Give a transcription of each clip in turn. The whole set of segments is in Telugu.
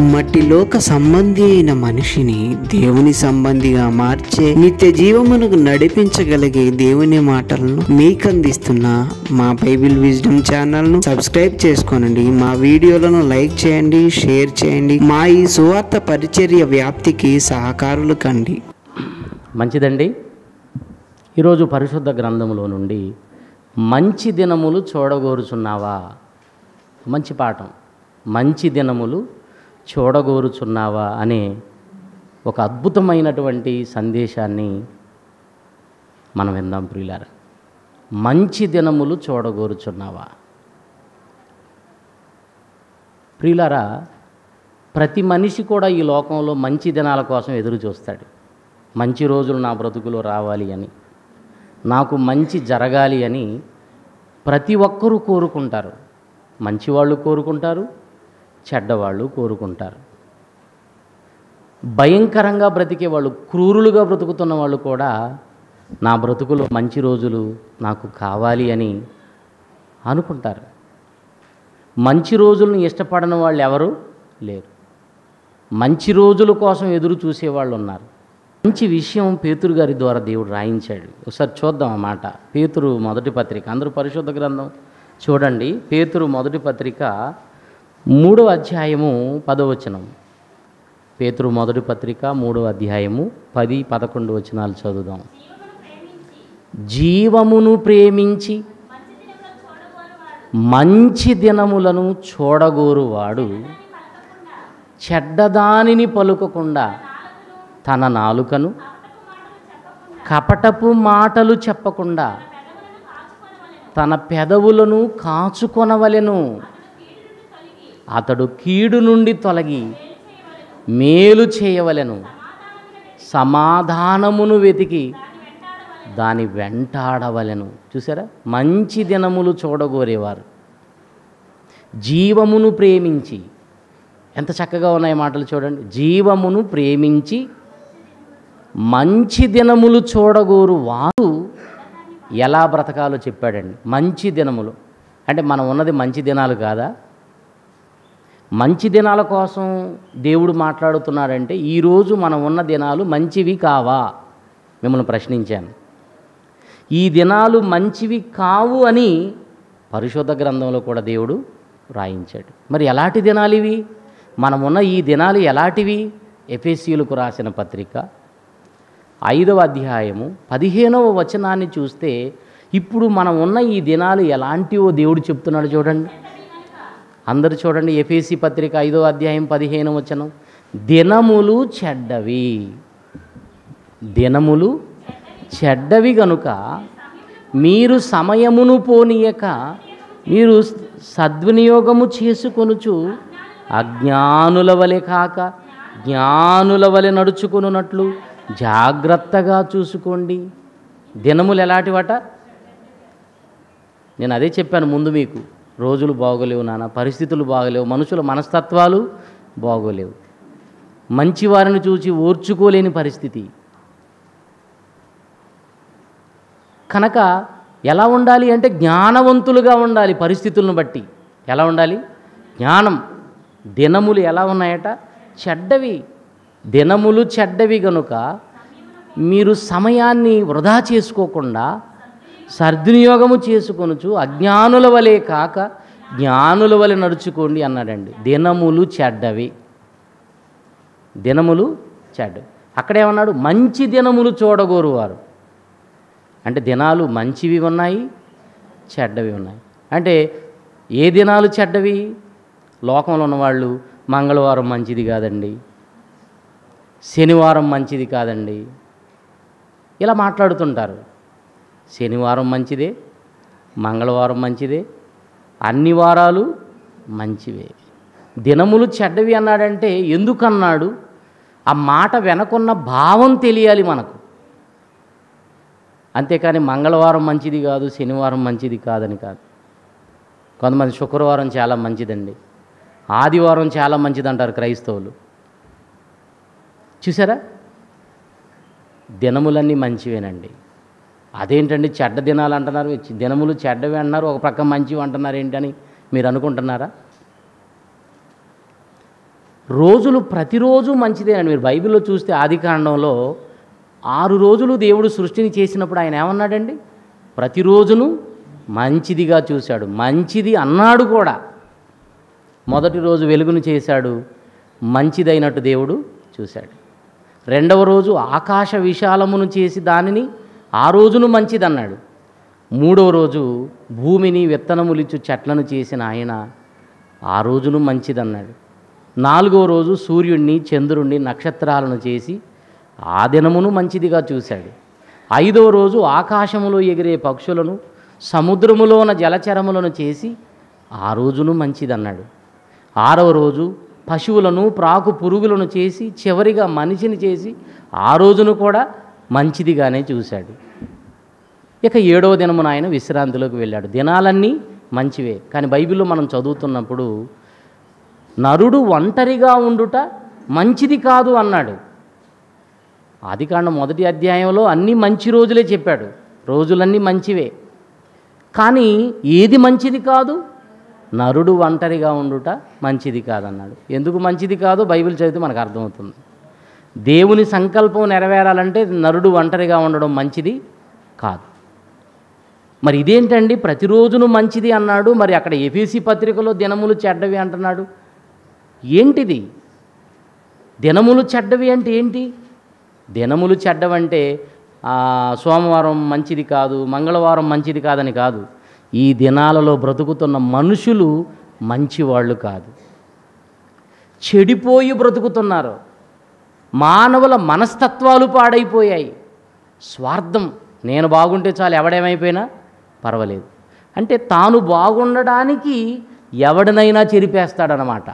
మట్టిలోక సంబంధి అయిన మనిషిని దేవుని సంబంధిగా మార్చే నిత్య జీవమునకు నడిపించగలిగే దేవుని మాటలను మీకు అందిస్తున్న మా బైబిల్ విజ్డమ్ ఛానల్ ను సబ్స్క్రైబ్ చేసుకోనండి మా వీడియోలను లైక్ చేయండి షేర్ చేయండి మా ఈ సువార్త పరిచర్య వ్యాప్తికి సహకారులు కండి మంచిదండి ఈరోజు పరిశుద్ధ గ్రంథములో నుండి మంచి దినములు చూడగోరుచున్నావా మంచి పాఠం మంచి దినములు చూడగోరుచున్నావా అనే ఒక అద్భుతమైనటువంటి సందేశాన్ని మనం విందాం ప్రియులారా మంచి దినములు చూడగోరుచున్నావా ప్రియులారా ప్రతి మనిషి కూడా ఈ లోకంలో మంచి దినాల కోసం ఎదురు చూస్తాడు మంచి రోజులు నా బ్రతుకులో రావాలి అని నాకు మంచి జరగాలి అని ప్రతి ఒక్కరూ కోరుకుంటారు మంచివాళ్ళు కోరుకుంటారు చెడ్డవాళ్ళు కోరుకుంటారు భయంకరంగా బ్రతికే వాళ్ళు క్రూరులుగా బ్రతుకుతున్న వాళ్ళు కూడా నా బ్రతుకులో మంచి రోజులు నాకు కావాలి అని అనుకుంటారు మంచి రోజులను ఇష్టపడని వాళ్ళు ఎవరు లేరు మంచి రోజుల కోసం ఎదురు చూసేవాళ్ళు ఉన్నారు మంచి విషయం పేతురు గారి ద్వారా దేవుడు రాయించాడు ఒకసారి చూద్దాం ఆ మాట పేతురు మొదటి పత్రిక అందరూ పరిశుద్ధ గ్రంథం చూడండి పేతురు మొదటి పత్రిక మూడో అధ్యాయము పదవచనం పేతురు మొదటి పత్రిక మూడో అధ్యాయము పది పదకొండు వచనాలు చదువుదాం జీవమును ప్రేమించి మంచి దినములను చూడగోరువాడు చెడ్డదానిని పలుకకుండా తన నాలుకను కపటపు మాటలు చెప్పకుండా తన పెదవులను కాచుకొనవలెను అతడు కీడు నుండి తొలగి మేలు చేయవలెను సమాధానమును వెతికి దాని వెంటాడవలెను చూసారా మంచి దినములు చూడగోరేవారు జీవమును ప్రేమించి ఎంత చక్కగా ఉన్నాయి మాటలు చూడండి జీవమును ప్రేమించి మంచి దినములు చూడగోరు వారు ఎలా బ్రతకాలో చెప్పాడండి మంచి దినములు అంటే మనం ఉన్నది మంచి దినాలు కాదా మంచి దినాల కోసం దేవుడు మాట్లాడుతున్నాడంటే ఈరోజు మనం ఉన్న దినాలు మంచివి కావా మిమ్మల్ని ప్రశ్నించాను ఈ దినాలు మంచివి కావు అని పరిశుద్ధ గ్రంథంలో కూడా దేవుడు రాయించాడు మరి ఎలాంటి దినాలు ఇవి మనమున్న ఈ దినాలు ఎలాంటివి ఎఫెసీలకు రాసిన పత్రిక ఐదవ అధ్యాయము పదిహేనవ వచనాన్ని చూస్తే ఇప్పుడు మనం ఉన్న ఈ దినాలు ఎలాంటివో దేవుడు చెప్తున్నాడు చూడండి అందరు చూడండి ఎఫేసి పత్రిక ఐదో అధ్యాయం పదిహేను వచనం దినములు చెడ్డవి దినములు చెడ్డవి గనుక మీరు సమయమును పోనీయక మీరు సద్వినియోగము చేసుకొనుచు అజ్ఞానుల వలె కాక జ్ఞానుల వలె నడుచుకొనున్నట్లు జాగ్రత్తగా చూసుకోండి దినములు ఎలాంటివట నేను అదే చెప్పాను ముందు మీకు రోజులు బాగోలేవు నాన్న పరిస్థితులు బాగలేవు మనుషుల మనస్తత్వాలు బాగోలేవు మంచివారిని చూసి ఓర్చుకోలేని పరిస్థితి కనుక ఎలా ఉండాలి అంటే జ్ఞానవంతులుగా ఉండాలి పరిస్థితులను బట్టి ఎలా ఉండాలి జ్ఞానం దినములు ఎలా ఉన్నాయట చెడ్డవి దినములు చెడ్డవి గనుక మీరు సమయాన్ని వృధా చేసుకోకుండా సద్వినియోగము చేసుకొనుచు అజ్ఞానుల వలె కాక జ్ఞానుల వలె నడుచుకోండి అన్నాడండి దినములు చెడ్డవి దినములు చెడ్డవి అక్కడేమన్నాడు మంచి దినములు చూడగోరువారు అంటే దినాలు మంచివి ఉన్నాయి చెడ్డవి ఉన్నాయి అంటే ఏ దినాలు చెడ్డవి లోకంలో ఉన్నవాళ్ళు మంగళవారం మంచిది కాదండి శనివారం మంచిది కాదండి ఇలా మాట్లాడుతుంటారు శనివారం మంచిదే మంగళవారం మంచిదే అన్ని వారాలు మంచివే దినములు చెడ్డవి అన్నాడంటే ఎందుకన్నాడు ఆ మాట వెనకున్న భావం తెలియాలి మనకు అంతేకాని మంగళవారం మంచిది కాదు శనివారం మంచిది కాదని కాదు కొంతమంది శుక్రవారం చాలా మంచిదండి ఆదివారం చాలా మంచిది అంటారు క్రైస్తవులు చూసారా దినములన్నీ మంచివేనండి అదేంటండి చెడ్డ దినాలు అంటున్నారు చి- దినములు చెడ్డవి అంటున్నారు ఒక ప్రక్క మంచివి అంటున్నారు ఏంటని మీరు అనుకుంటున్నారా రోజులు ప్రతిరోజు మంచిదేనండి మీరు బైబిల్లో చూస్తే ఆది కాండంలో ఆరు రోజులు దేవుడు సృష్టిని చేసినప్పుడు ఆయన ఏమన్నాడండి ప్రతిరోజును మంచిదిగా చూశాడు మంచిది అన్నాడు కూడా మొదటి రోజు వెలుగును చేశాడు మంచిదైనట్టు దేవుడు చూశాడు రెండవ రోజు ఆకాశ విశాలమును చేసి దానిని ఆ రోజును మంచిదన్నాడు మూడవ రోజు భూమిని విత్తనములిచ్చు చెట్లను చేసిన ఆయన ఆ రోజును మంచిదన్నాడు నాలుగవ రోజు సూర్యుడిని చంద్రుణ్ణి నక్షత్రాలను చేసి ఆ దినమును మంచిదిగా చూశాడు ఐదవ రోజు ఆకాశములో ఎగిరే పక్షులను సముద్రములోన జలచరములను చేసి ఆ రోజును మంచిదన్నాడు ఆరవ రోజు పశువులను ప్రాకు పురుగులను చేసి చివరిగా మనిషిని చేసి ఆ రోజును కూడా మంచిదిగానే చూశాడు ఇక ఏడవ దినమున ఆయన విశ్రాంతిలోకి వెళ్ళాడు దినాలన్నీ మంచివే కానీ బైబిల్లో మనం చదువుతున్నప్పుడు నరుడు ఒంటరిగా ఉండుట మంచిది కాదు అన్నాడు ఆదికాండం మొదటి అధ్యాయంలో అన్ని మంచి రోజులే చెప్పాడు రోజులన్నీ మంచివే కానీ ఏది మంచిది కాదు నరుడు ఒంటరిగా ఉండుట మంచిది కాదన్నాడు ఎందుకు మంచిది కాదు బైబిల్ చదివితే మనకు అర్థమవుతుంది దేవుని సంకల్పం నెరవేరాలంటే నరుడు ఒంటరిగా ఉండడం మంచిది కాదు మరి ఇదేంటండి ప్రతిరోజును మంచిది అన్నాడు మరి అక్కడ ఎఫీసీ పత్రికలో దినములు చెడ్డవి అంటున్నాడు ఏంటిది దినములు చెడ్డవి అంటే ఏంటి దినములు చెడ్డవంటే ఆ, సోమవారం మంచిది కాదు మంగళవారం మంచిది కాదని కాదు ఈ దినాలలో బ్రతుకుతున్న మనుషులు మంచివాళ్ళు కాదు చెడిపోయి బ్రతుకుతున్నారు మానవుల మనస్తత్వాలు పాడైపోయాయి స్వార్థం నేను బాగుంటే చాలు ఎవడేమైపోయినా పర్వాలేదు అంటే తాను బాగుండడానికి ఎవడినైనా చెరిపేస్తాడనమాట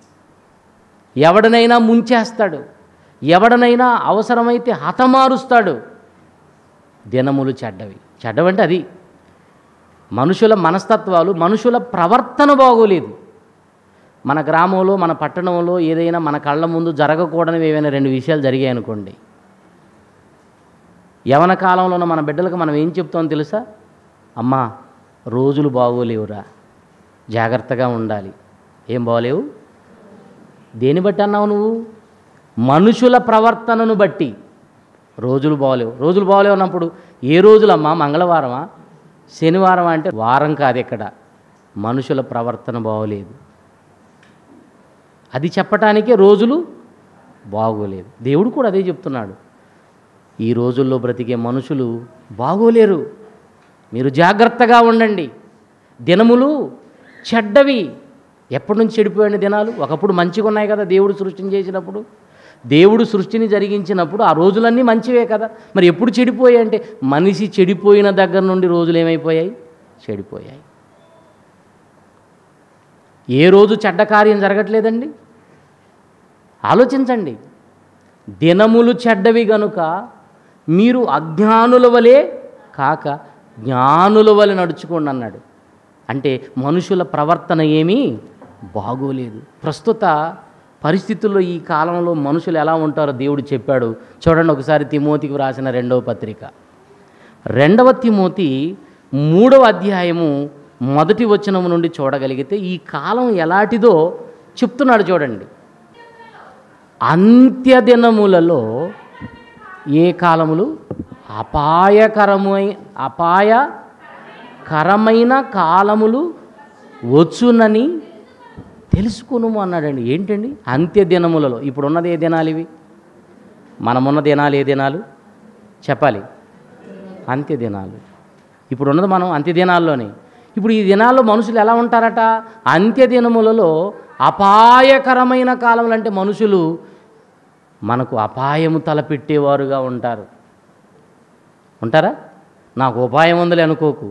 ఎవడనైనా ముంచేస్తాడు ఎవడనైనా అవసరమైతే హతమారుస్తాడు దినములు చెడ్డవి చెడ్డవంటే అది మనుషుల మనస్తత్వాలు మనుషుల ప్రవర్తన బాగోలేదు మన గ్రామంలో మన పట్టణంలో ఏదైనా మన కళ్ళ ముందు జరగకూడనివి ఏవైనా రెండు విషయాలు జరిగాయి అనుకోండి యవన కాలంలో ఉన్న మన బిడ్డలకు మనం ఏం చెప్తామో తెలుసా అమ్మా రోజులు బాగోలేవురా జాగ్రత్తగా ఉండాలి ఏం బాగోలేవు దేని బట్టి అన్నావు నువ్వు మనుషుల ప్రవర్తనను బట్టి రోజులు బాగలేవు రోజులు బాగలేవు అన్నప్పుడు ఏ రోజులమ్మా మంగళవారమా శనివారం అంటే వారం కాదు ఇక్కడ మనుషుల ప్రవర్తన బాగోలేదు అది చెప్పటానికే రోజులు బాగోలేదు దేవుడు కూడా అదే చెప్తున్నాడు ఈ రోజుల్లో బ్రతికే మనుషులు బాగోలేరు మీరు జాగ్రత్తగా ఉండండి దినములు చెడ్డవి ఎప్పటి నుంచి చెడిపోయిన దినాలు ఒకప్పుడు మంచిగా ఉన్నాయి కదా దేవుడు సృష్టిని చేసినప్పుడు దేవుడు సృష్టిని జరిగించినప్పుడు ఆ రోజులన్నీ మంచివే కదా మరి ఎప్పుడు చెడిపోయాయి అంటే మనిషి చెడిపోయిన దగ్గర నుండి రోజులు ఏమైపోయాయి చెడిపోయాయి ఏ రోజు చెడ్డ కార్యం జరగట్లేదండి ఆలోచించండి దినములు చెడ్డవి గనుక మీరు అజ్ఞానుల వలె కాక జ్ఞానుల వలె నడుచుకోండి అన్నాడు అంటే మనుషుల ప్రవర్తన ఏమీ బాగోలేదు ప్రస్తుత పరిస్థితుల్లో ఈ కాలంలో మనుషులు ఎలా ఉంటారో దేవుడు చెప్పాడు చూడండి ఒకసారి తిమోతికి వ్రాసిన రెండవ పత్రిక రెండవ తిమోతి మూడవ అధ్యాయము మొదటి వచనము నుండి చూడగలిగితే ఈ కాలం ఎలాంటిదో చెప్తున్నాడు చూడండి అంత్య దినములలో ఏ కాలములు అపాయకరమై అపాయకరమైన కాలములు వచ్చునని తెలుసుకును అన్నాడండి ఏంటండి అంత్య దినములలో ఇప్పుడు ఉన్నది ఏ దినాలు ఇవి మనమున్న దినాలు ఏ దినాలు చెప్పాలి అంత్య దినాలు ఇప్పుడు ఉన్నది మనం అంత్య దినాల్లోనే ఇప్పుడు ఈ దినాల్లో మనుషులు ఎలా ఉంటారట అంత్య దినములలో అపాయకరమైన కాలములు అంటే మనుషులు మనకు అపాయము తలపెట్టేవారుగా ఉంటారు ఉంటారా నాకు ఉపాయం ఉందని అనుకోకు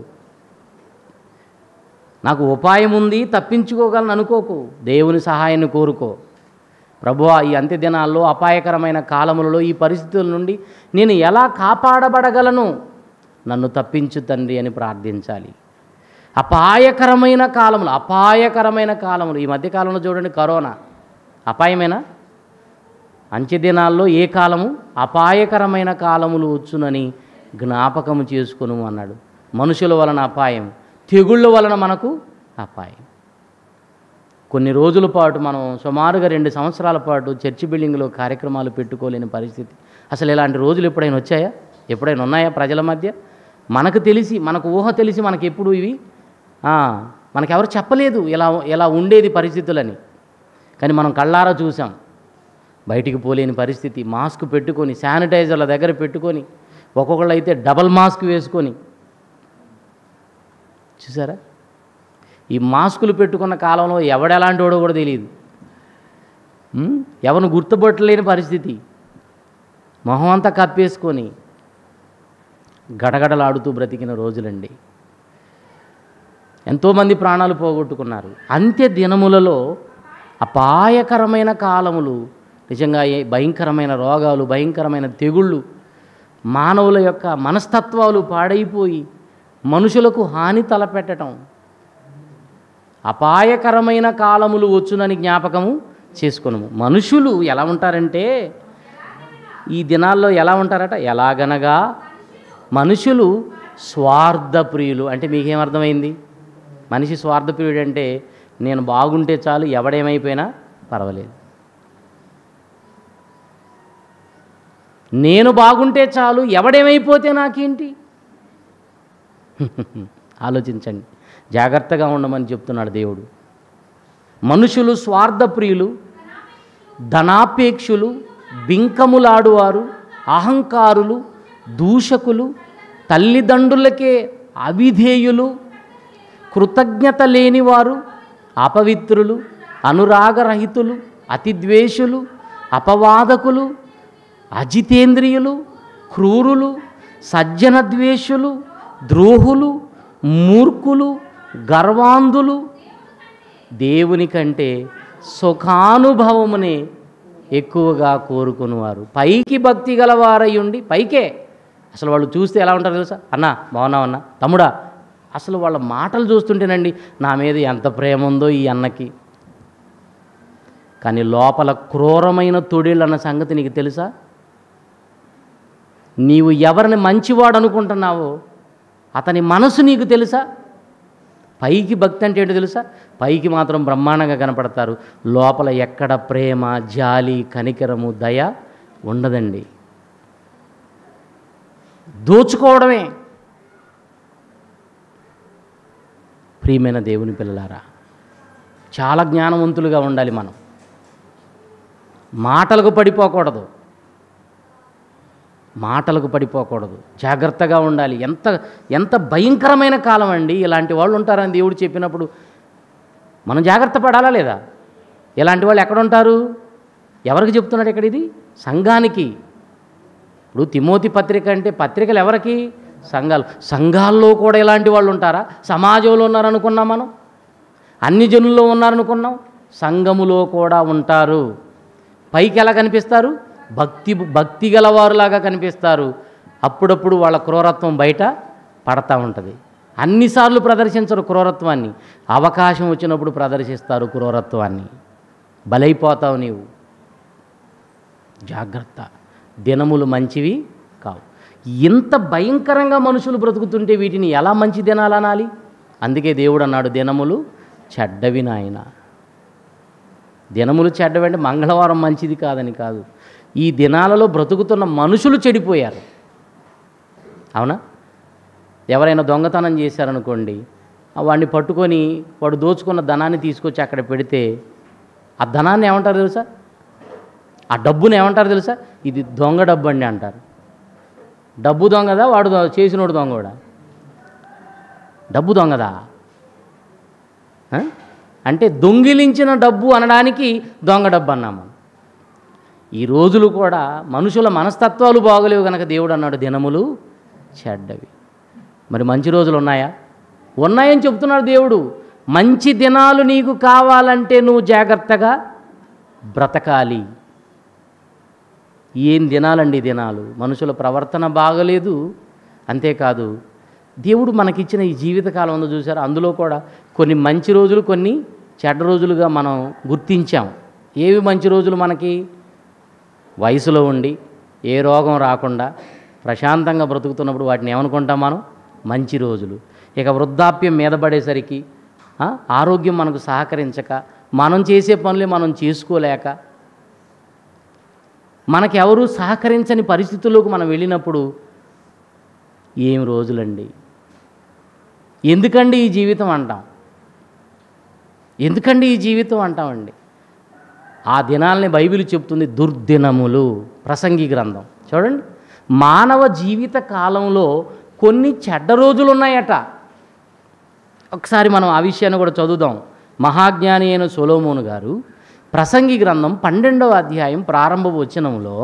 నాకు ఉపాయం ఉంది తప్పించుకోగలను అనుకోకు దేవుని సహాయాన్ని కోరుకో ప్రభువా ఈ అంత్య దినాల్లో అపాయకరమైన కాలములలో ఈ పరిస్థితుల నుండి నేను ఎలా కాపాడబడగలను నన్ను తప్పించు తండ్రి అని ప్రార్థించాలి అపాయకరమైన కాలములు అపాయకరమైన కాలములు ఈ మధ్యకాలంలో చూడండి కరోనా అపాయమేనా అంచె దినాల్లో ఏ కాలము అపాయకరమైన కాలములు వచ్చునని జ్ఞాపకము చేసుకును అన్నాడు మనుషుల వలన అపాయం తెగుళ్ళ వలన మనకు అపాయం కొన్ని రోజుల పాటు మనం సుమారుగా రెండు సంవత్సరాల పాటు చర్చి బిల్డింగ్లో కార్యక్రమాలు పెట్టుకోలేని పరిస్థితి అసలు ఇలాంటి రోజులు ఎప్పుడైనా వచ్చాయా ఎప్పుడైనా ఉన్నాయా ప్రజల మధ్య మనకు తెలిసి మనకు ఊహ తెలిసి మనకి ఎప్పుడు ఇవి ఆ, మనకెవరు చెప్పలేదు ఇలా ఇలా ఉండేది పరిస్థితులని కానీ మనం కళ్ళారా చూసాం బయటికి పోలేని పరిస్థితి మాస్క్ పెట్టుకొని శానిటైజర్ల దగ్గర పెట్టుకొని ఒక్కొక్కళ్ళు అయితే డబల్ మాస్క్ వేసుకొని చూసారా ఈ మాస్కులు పెట్టుకున్న కాలంలో ఎవడెలాంటివాడో కూడా తెలియదు ఉమ్, ఎవరిని గుర్తుపట్టలేని పరిస్థితి మొహం అంతా కప్పేసుకొని గడగడలాడుతూ బ్రతికిన రోజులండి ఎంతోమంది ప్రాణాలు పోగొట్టుకున్నారు అంత్య దినములలో అపాయకరమైన కాలములు నిజంగా ఏ భయంకరమైన రోగాలు భయంకరమైన తెగుళ్ళు మానవుల యొక్క మనస్తత్వాలు పాడైపోయి మనుషులకు హాని తలపెట్టడం అపాయకరమైన కాలములు వచ్చునని జ్ఞాపకము చేసుకున్నాము మనుషులు ఎలా ఉంటారంటే ఈ దినాల్లో ఎలా ఉంటారట ఎలాగనగా మనుషులు స్వార్థప్రియులు అంటే మీకేమర్థమైంది మనిషి స్వార్థప్రియుడు అంటే నేను బాగుంటే చాలు ఎవడేమైపోయినా పర్వాలేదు నేను బాగుంటే చాలు ఎవడేమైపోతే నాకేంటి ఆలోచించండి జాగ్రత్తగా ఉండమని చెప్తున్నాడు దేవుడు మనుషులు స్వార్థప్రియులు ధనాపేక్షులు బింకములాడువారు అహంకారులు దూషకులు తల్లిదండ్రులకే అవిధేయులు కృతజ్ఞత లేనివారు అపవిత్రులు అనురాగరహితులు అతిద్వేషులు అపవాదకులు అజితేంద్రియులు క్రూరులు సజ్జన ద్వేషులు ద్రోహులు మూర్ఖులు గర్వాంధులు దేవుని కంటే సుఖానుభవమునే ఎక్కువగా కోరుకునేవారు పైకి భక్తి గలవారై ఉండి పైకే అసలు వాళ్ళు చూస్తే ఎలా ఉంటారు తెలుసా అన్నా బాగున్నావు అన్న తమ్ముడా అసలు వాళ్ళ మాటలు చూస్తుంటేనండి నా మీద ఎంత ప్రేమ ఉందో ఈ అన్నకి కానీ లోపల క్రూరమైన తొడిళ్ళు అన్న సంగతి నీకు తెలుసా నీవు ఎవరిని మంచివాడు అనుకుంటున్నావో అతని మనసు నీకు తెలుసా పైకి భక్తి అంటే ఏంటో తెలుసా పైకి మాత్రం బ్రహ్మాండంగా కనపడతారు లోపల ఎక్కడ ప్రేమ జాలి కనికరము దయ ఉండదండి దోచుకోవడమే ప్రియమైన దేవుని పిల్లలారా చాలా జ్ఞానవంతులుగా ఉండాలి మనం మాటలకు పడిపోకూడదు మాటలకు పడిపోకూడదు జాగ్రత్తగా ఉండాలి ఎంత ఎంత భయంకరమైన కాలం అండి ఇలాంటి వాళ్ళు ఉంటారని దేవుడు చెప్పినప్పుడు మనం జాగ్రత్త పడాలా లేదా ఇలాంటి వాళ్ళు ఎక్కడ ఉంటారు ఎవరికి చెప్తున్నాడు ఇక్కడ ఇది సంఘానికి ఇప్పుడు తిమోతి పత్రిక అంటే పత్రికలు ఎవరికి సంఘాలు సంఘాల్లో కూడా ఇలాంటి వాళ్ళు ఉంటారా సమాజంలో ఉన్నారనుకున్నాం మనం అన్ని జనుల్లో ఉన్నారనుకున్నాం సంఘములో కూడా ఉంటారు పైకి ఎలా కనిపిస్తారు భక్తి భక్తి గలవారులాగా కనిపిస్తారు అప్పుడప్పుడు వాళ్ళ క్రూరత్వం బయట పడతా ఉంటుంది అన్నిసార్లు ప్రదర్శించరు క్రూరత్వాన్ని అవకాశం వచ్చినప్పుడు ప్రదర్శిస్తారు క్రూరత్వాన్ని బలైపోతావు నీవు జాగ్రత్త దినములు మంచివి కావు ఇంత భయంకరంగా మనుషులు బ్రతుకుతుంటే వీటిని ఎలా మంచి దినాలు అనాలి అందుకే దేవుడు అన్నాడు దినములు చెడ్డవి నాయన దినములు చెడ్డవి అంటే మంగళవారం మంచిది కాదని కాదు ఈ దినాలలో బ్రతుకుతున్న మనుషులు చెడిపోయారు అవునా ఎవరైనా దొంగతనం చేశారనుకోండి ఆ వాడిని పట్టుకొని వాడు దోచుకున్న ధనాన్ని తీసుకొచ్చి అక్కడ పెడితే ఆ ధనాన్ని ఏమంటారు తెలుసా ఆ డబ్బుని ఏమంటారు తెలుసా ఇది దొంగ డబ్బు అండి అంటారు డబ్బు దొంగదా వాడు దొ- చేసినోడు దొంగ కూడా డబ్బు దొంగదా ఆ? అంటే దొంగిలించిన డబ్బు అనడానికి దొంగ డబ్బు అన్నాము ఈ రోజులు కూడా మనుషుల మనస్తత్వాలు బాగలేవు కనుక దేవుడు అన్నాడు దినములు చెడ్డవి మరి మంచి రోజులు ఉన్నాయా ఉన్నాయని చెప్తున్నాడు దేవుడు మంచి దినాలు నీకు కావాలంటే నువ్వు జాగ్రత్తగా బ్రతకాలి ఏం దినాలండి ఈ దినాలు మనుషుల ప్రవర్తన బాగలేదు అంతేకాదు దేవుడు మనకిచ్చిన ఈ జీవితకాలం ఉందో చూసారా అందులో కూడా కొన్ని మంచి రోజులు కొన్ని చెడ్డ రోజులుగా మనం గుర్తించాం ఏవి మంచి రోజులు మనకి వయసులో ఉండి ఏ రోగం రాకుండా ప్రశాంతంగా బ్రతుకుతున్నప్పుడు వాటిని ఏమనుకుంటాం మనం మంచి రోజులు ఇక వృద్ధాప్యం మీద పడేసరికి ఆ, ఆరోగ్యం మనకు సహకరించక మనం చేసే పనులే మనం చేసుకోలేక మనకెవరూ సహకరించని పరిస్థితుల్లోకి మనం వెళ్ళినప్పుడు ఏం రోజులండి ఎందుకండి ఈ జీవితం అంటాం ఎందుకండి ఈ జీవితం అంటామండి ఆ దినాల్ని బైబిల్ చెప్తుంది దుర్దినములు ప్రసంగి గ్రంథం చూడండి మానవ జీవిత కాలంలో కొన్ని చెడ్డ రోజులు ఉన్నాయట ఒకసారి మనం ఆ విషయాన్ని కూడా చదువుదాం మహాజ్ఞాని అయిన సొలోమోను గారు ప్రసంగి గ్రంథం పన్నెండవ అధ్యాయం ప్రారంభ వచనంలో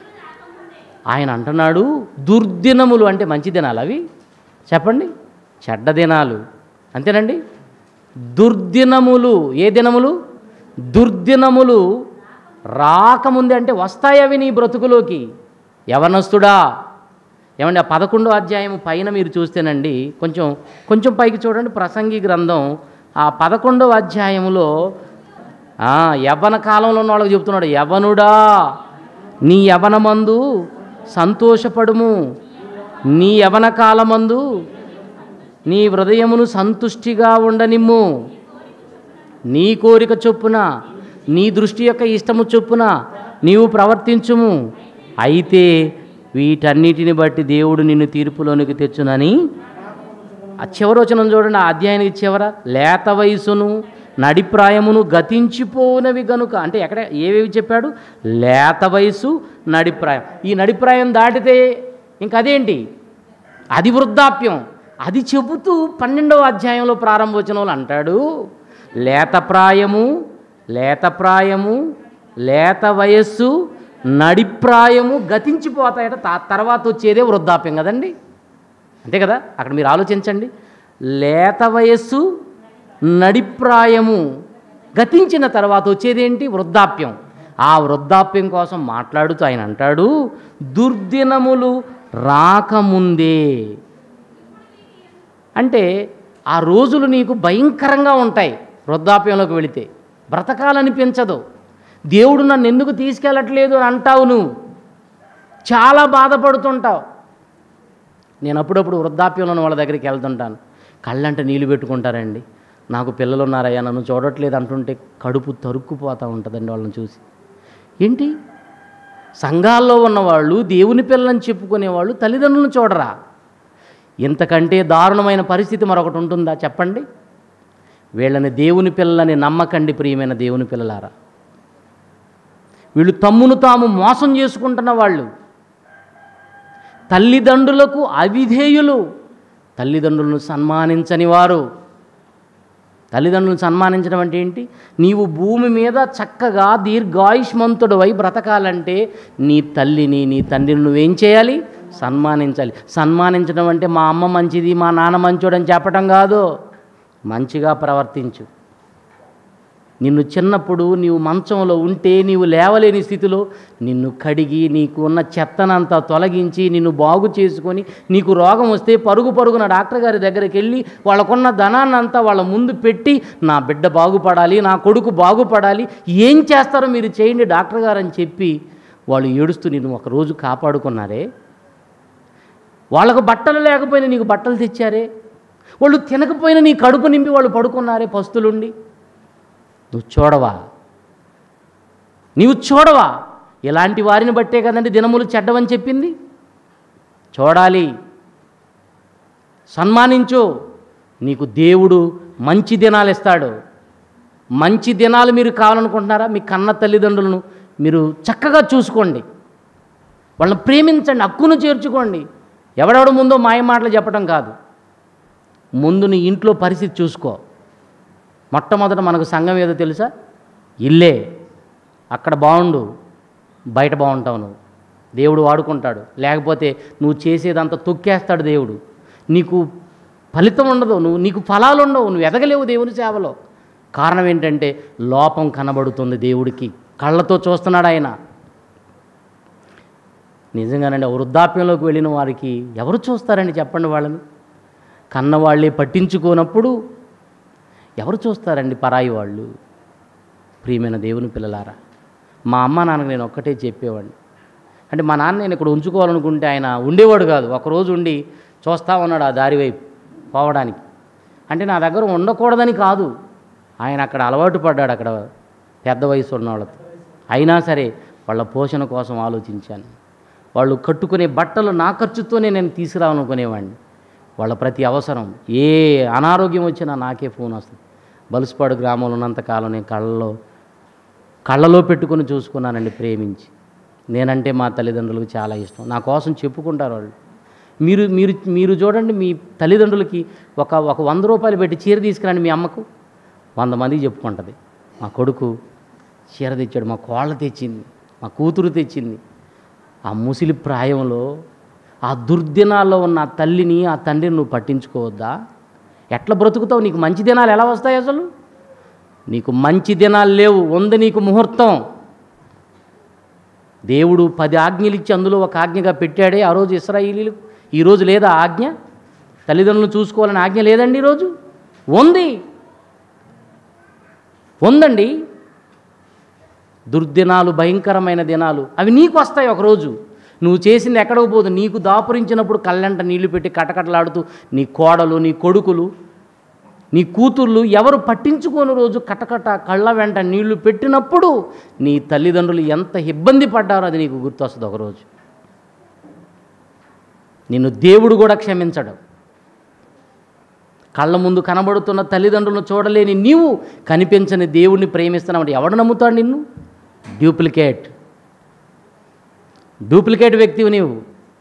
ఆయన అంటున్నాడు దుర్దినములు అంటే మంచి దినాలు అవి చెప్పండి చెడ్డ దినాలు అంతేనండి దుర్దినములు ఏ దినములు దుర్దినములు రాకముందే అంటే వస్తాయి అవి నీ బ్రతుకులోకి యవనస్తుడా ఏమండి ఆ పదకొండో అధ్యాయం పైన మీరు చూస్తేనండి కొంచెం కొంచెం పైకి చూడండి ప్రసంగి గ్రంథం ఆ పదకొండవ అధ్యాయంలో ఆ, యవ్వన కాలంలో ఉన్న వాళ్ళకి చెప్తున్నాడు యవనుడా నీ యవనమందు సంతోషపడుము నీ యవన కాలమందు నీ హృదయమును సంతుష్టిగా ఉండనిమ్ము నీ కోరిక చొప్పున నీ దృష్టి యొక్క ఇష్టము చొప్పున నీవు ప్రవర్తించుము అయితే వీటన్నిటిని బట్టి దేవుడు నిన్ను తీర్పులోనికి తెచ్చునని ఆ చివరి వచనం చూడండి ఆ అధ్యాయానికి చివర లేత వయసును నడిప్రాయమును గతించిపోనవి గనుక అంటే ఎక్కడ ఏవేవి చెప్పాడు లేత వయసు నడిప్రాయం ఈ నడిప్రాయం దాటితే ఇంక అదేంటి అది వృద్ధాప్యం అది చెబుతూ పన్నెండవ అధ్యాయంలో ప్రారంభవచనంలో అంటాడు లేత ప్రాయము లేత ప్రాయము లేత వయస్సు నడిప్రాయము గతించిపోతాయట తా- తర్వాత వచ్చేదే వృద్ధాప్యం కదండి అంతే కదా అక్కడ మీరు ఆలోచించండి లేత వయస్సు నడిప్రాయము గతించిన తర్వాత వచ్చేదేంటి వృద్ధాప్యం ఆ వృద్ధాప్యం కోసం మాట్లాడుతూ ఆయన అంటాడు దుర్దినములు రాకముందే అంటే ఆ రోజులు నీకు భయంకరంగా ఉంటాయి వృద్ధాప్యంలోకి వెళితే బ్రతకాలనిపించదు దేవుడు నన్ను ఎందుకు తీసుకెళ్ళట్లేదు అని అంటావు నువ్వు చాలా బాధపడుతుంటావు నేను అప్పుడప్పుడు వృద్ధాప్యంలో ఉన్న వాళ్ళ దగ్గరికి వెళ్తుంటాను కళ్ళంట నీళ్ళు పెట్టుకుంటారండి నాకు పిల్లలు ఉన్నారయ్యా నన్ను చూడట్లేదు అంటుంటే కడుపు తరుక్కుపోతూ ఉంటుందండి వాళ్ళని చూసి ఏంటి సంఘాల్లో ఉన్నవాళ్ళు దేవుని పిల్లలని చెప్పుకునేవాళ్ళు తల్లిదండ్రులను చూడరా ఇంతకంటే దారుణమైన పరిస్థితి మరొకటి ఉంటుందా చెప్పండి వీళ్ళని దేవుని పిల్లలని నమ్మకండి ప్రియమైన దేవుని పిల్లలారా వీళ్ళు తమ్మును తాము మోసం చేసుకుంటున్న వాళ్ళు తల్లిదండ్రులకు అవిధేయులు తల్లిదండ్రులను సన్మానించని వారు తల్లిదండ్రులను సన్మానించడం అంటే ఏంటి నీవు భూమి మీద చక్కగా దీర్ఘాయుష్మంతుడవై బ్రతకాలంటే నీ తల్లిని నీ తండ్రిని నువ్వేం చేయాలి సన్మానించాలి సన్మానించడం అంటే మా అమ్మ మంచిది మా నాన్న మంచోడని చెప్పడం కాదు మంచిగా ప్రవర్తించు నిన్ను చిన్నప్పుడు నీవు మంచంలో ఉంటే నీవు లేవలేని స్థితిలో నిన్ను కడిగి నీకు ఉన్న చెత్తనంతా తొలగించి నిన్ను బాగు చేసుకొని నీకు రోగం వస్తే పరుగు పరుగున డాక్టర్ గారి దగ్గరికి వెళ్ళి వాళ్ళకున్న ధనాన్నంతా వాళ్ళ ముందు పెట్టి నా బిడ్డ బాగుపడాలి నా కొడుకు బాగుపడాలి ఏం చేస్తారో మీరు చేయండి డాక్టర్ గారు అని చెప్పి వాళ్ళు ఏడుస్తూ నిన్ను ఒకరోజు కాపాడుకున్నారే వాళ్ళకు బట్టలు లేకపోయినా నీకు బట్టలు తెచ్చారే వాళ్ళు తినకపోయినా నీ కడుపు నింపి వాళ్ళు పడుకున్నారే పస్తులుండి నువ్వు చూడవా నీవు చూడవా ఇలాంటి వారిని బట్టే కదండి దినములు చెడ్డవని చెప్పింది చూడాలి సన్మానించు నీకు దేవుడు మంచి దినాలు ఇస్తాడు మంచి దినాలు మీరు కావాలనుకుంటున్నారా మీ కన్న తల్లిదండ్రులను మీరు చక్కగా చూసుకోండి వాళ్ళని ప్రేమించండి హక్కును చేర్చుకోండి ఎవడెవడ ముందో మాయ మాటలు చెప్పడం కాదు ముందు నీ ఇంట్లో పరిస్థితి చూసుకో మొట్టమొదట మనకు సంఘం ఏదో తెలుసా ఇల్లే అక్కడ బాగుండు బయట బాగుంటావు నువ్వు దేవుడు వాడుకుంటాడు లేకపోతే నువ్వు చేసేదంతా తొక్కేస్తాడు దేవుడు నీకు ఫలితం ఉండదు నువ్వు నీకు ఫలాలు ఉండవు నువ్వు ఎదగలేవు దేవుని సేవలో కారణం ఏంటంటే లోపం కనబడుతుంది దేవుడికి కళ్ళతో చూస్తున్నాడు ఆయన నిజంగానండి ఆ వృద్ధాప్యంలోకి వెళ్ళిన వారికి ఎవరు చూస్తారండి చెప్పండి వాళ్ళని కన్నవాళ్ళే పట్టించుకోనప్పుడు ఎవరు చూస్తారండి పరాయి వాళ్ళు ప్రియమైన దేవుని పిల్లలారా మా అమ్మ నాన్నకు నేను ఒక్కటే చెప్పేవాడిని అంటే మా నాన్న నేను ఇక్కడ ఉంచుకోవాలనుకుంటే ఆయన ఉండేవాడు కాదు ఒకరోజు ఉండి చూస్తా ఉన్నాడు ఆ దారి వైపు పోవడానికి అంటే నా దగ్గర ఉండకూడదని కాదు ఆయన అక్కడ అలవాటు పడ్డాడు అక్కడ పెద్ద వయసు ఉన్న వాళ్ళతో అయినా సరే వాళ్ళ పోషణ కోసం ఆలోచించాను వాళ్ళు కట్టుకునే బట్టలు నా ఖర్చుతోనే నేను తీసుకురావాలనుకునేవాడిని వాళ్ళ ప్రతి అవసరం ఏ అనారోగ్యం వచ్చినా నాకే ఫోన్ వస్తుంది బలుసుపాడు గ్రామంలో ఉన్నంతకాలం నేను కళ్ళలో కళ్ళలో పెట్టుకొని చూసుకున్నానండి ప్రేమించి నేనంటే మా తల్లిదండ్రులకు చాలా ఇష్టం నా కోసం చెప్పుకుంటారు వాళ్ళు మీరు మీరు మీరు చూడండి మీ తల్లిదండ్రులకి ఒక ఒక వంద రూపాయలు పెట్టి చీర తీసుకురండి మీ అమ్మకు వంద మందికి చెప్పుకుంటుంది మా కొడుకు చీర తెచ్చాడు మా కోళ్ళ తెచ్చింది మా కూతురు తెచ్చింది ఆ ముసిలి ప్రాయంలో ఆ దుర్దినాల్లో ఉన్న ఆ తల్లిని ఆ తండ్రిని నువ్వు పట్టించుకోవద్దా ఎట్లా బ్రతుకుతావు నీకు మంచి దినాలు ఎలా వస్తాయి అసలు నీకు మంచి దినాలు లేవు ఉంది నీకు ముహూర్తం దేవుడు పది ఆజ్ఞలు ఇచ్చి అందులో ఒక ఆజ్ఞగా పెట్టాడే ఆ రోజు ఇస్రాయిలీలు ఈరోజు లేదా ఆజ్ఞ తల్లిదండ్రులను చూసుకోవాలని ఆజ్ఞ లేదండి ఈరోజు ఉంది ఉందండి దుర్దినాలు భయంకరమైన దినాలు అవి నీకు వస్తాయి ఒకరోజు నువ్వు చేసింది ఎక్కడికి పోదు నీకు దాపురించినప్పుడు కళ్ళంట నీళ్లు పెట్టి కటకటలాడుతూ నీ కోడలు నీ కొడుకులు నీ కూతుర్లు ఎవరు పట్టించుకోని రోజు కటకట కళ్ళ వెంట నీళ్లు పెట్టినప్పుడు నీ తల్లిదండ్రులు ఎంత ఇబ్బంది పడ్డారో అది నీకు గుర్తొస్తుంది ఒకరోజు నిన్ను దేవుడు కూడా క్షమించడు కళ్ళ ముందు కనబడుతున్న తల్లిదండ్రులను చూడలేని నీవు కనిపించని దేవుణ్ణి ప్రేమిస్తున్నావు ఎవడు నమ్ముతాడు నిన్ను డూప్లికేట్ డూప్లికేట్ వ్యక్తివి నీవు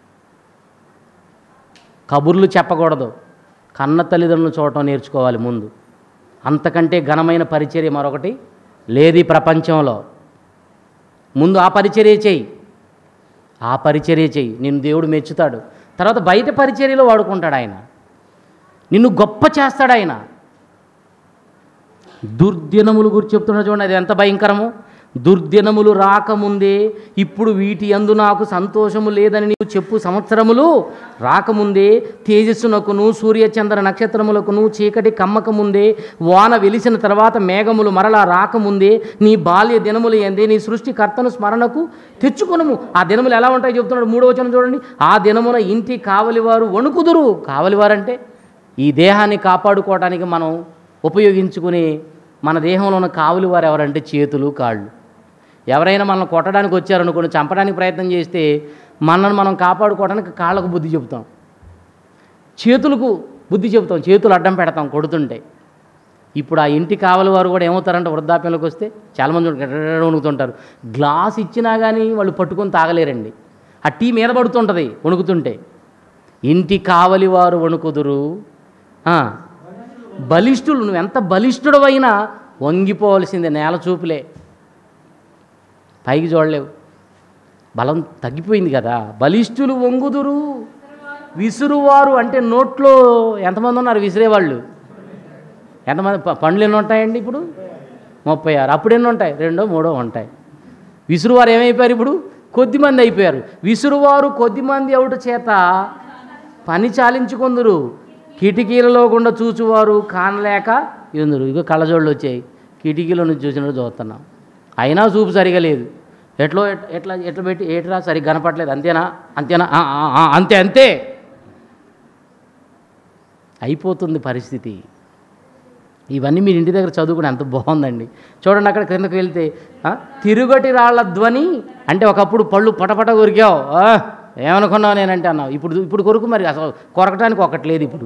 కబుర్లు చెప్పకూడదు కన్న తల్లిదండ్రులను చూడటం నేర్చుకోవాలి ముందు అంతకంటే ఘనమైన పరిచర్య మరొకటి లేదు ఈ ప్రపంచంలో ముందు ఆ పరిచర్య చేయి ఆ పరిచర్య చేయి నిన్ను దేవుడు మెచ్చుతాడు తర్వాత బయట పరిచర్యలో వాడుకుంటాడు ఆయన నిన్ను గొప్ప చేస్తాడు ఆయన దుర్దినములు గురించి చెప్తున్నా చూడండి అది ఎంత భయంకరము దుర్దినములు రాకముందే ఇప్పుడు వీటి యందు నాకు సంతోషము లేదని నీవు చెప్పు సంవత్సరములు రాకముందే తేజస్సునకును సూర్యచంద్ర నక్షత్రములకును చీకటి కమ్మకముందే వాన వెలిసిన తర్వాత మేఘములు మరలా రాకముందే నీ బాల్య దినములు ఎందే నీ సృష్టికర్తను స్మరణకు తెచ్చుకొనుము ఆ దినములు ఎలా ఉంటాయో చెప్తున్నాడు మూడో వచనం చూడండి ఆ దినమున ఇంటి కావలివారు వణుకుదురు కావలివారంటే ఈ దేహాన్ని కాపాడుకోవడానికి మనం ఉపయోగించుకునే మన దేహంలో ఉన్న కావులు వారు ఎవరంటే చేతులు కాళ్ళు ఎవరైనా మనల్ని కొట్టడానికి వచ్చారనుకోండి చంపడానికి ప్రయత్నం చేస్తే మనల్ని మనం కాపాడుకోవడానికి కాళ్ళకు బుద్ధి చెబుతాం చేతులకు బుద్ధి చెబుతాం చేతులు అడ్డం పెడతాం కొడుతుంటే ఇప్పుడు ఆ ఇంటి కావలి వారు కూడా ఏమవుతారంటే వృద్ధాప్యంలోకి వస్తే చాలామంది గడగడ వణుకుతుంటారు గ్లాస్ ఇచ్చినా కానీ వాళ్ళు పట్టుకొని తాగలేరండి ఆ టీ మీద పడుతుంటుంది వణుకుతుంటే ఇంటి కావలి వారు వణుకుదురు ఆ, బలిష్ఠులు నువ్వు ఎంత బలిష్ఠుడవైనా వంగిపోవలసిందే నేల చూపులే పైకి చూడలేవు బలం తగ్గిపోయింది కదా బలిష్ఠులు వంగుదురు విసురువారు అంటే నోట్లో ఎంతమంది ఉన్నారు విసిరేవాళ్ళు ఎంతమంది ప- పండ్లు ఎన్ని ఉంటాయండి ఇప్పుడు ముప్పై ఆరు అప్పుడు ఎన్ని ఉంటాయి రెండో మూడో ఉంటాయి విసురువారు ఏమైపోయారు ఇప్పుడు కొద్దిమంది అయిపోయారు విసురువారు కొద్దిమంది అవుట చేత పని చాలించుకుందరు కిటికీలలో గుండా చూచువారు కానలేక ఎందురు ఇగో కళ్ళజోళ్ళు వచ్చాయి కిటికీలో నుంచి చూసినట్టు చూస్తున్నాం అయినా చూపు సరిగా లేదు ఎట్లో ఎట్- ఎట్లా ఎట్లా పెట్టి ఏట్రా సరిగ్గా కనపట్లేదు అంతేనా అంతేనా ఆ, ఆ, ఆ, అంతే అంతే అయిపోతుంది పరిస్థితి ఇవన్నీ మీరు ఇంటి దగ్గర చదువుకుని ఎంత బాగుందండి చూడండి అక్కడ క్రిందకు వెళ్తే ఆ, తిరుగటి రాళ్ల ధ్వని అంటే ఒకప్పుడు పళ్ళు పటపట కొరికావు ఆ, ఏమనుకున్నావు నేనంటే అన్నావు ఇప్పుడు ఇప్పుడు కొరకు మరి అసలు కొరకటానికి ఒకటి లేదు ఇప్పుడు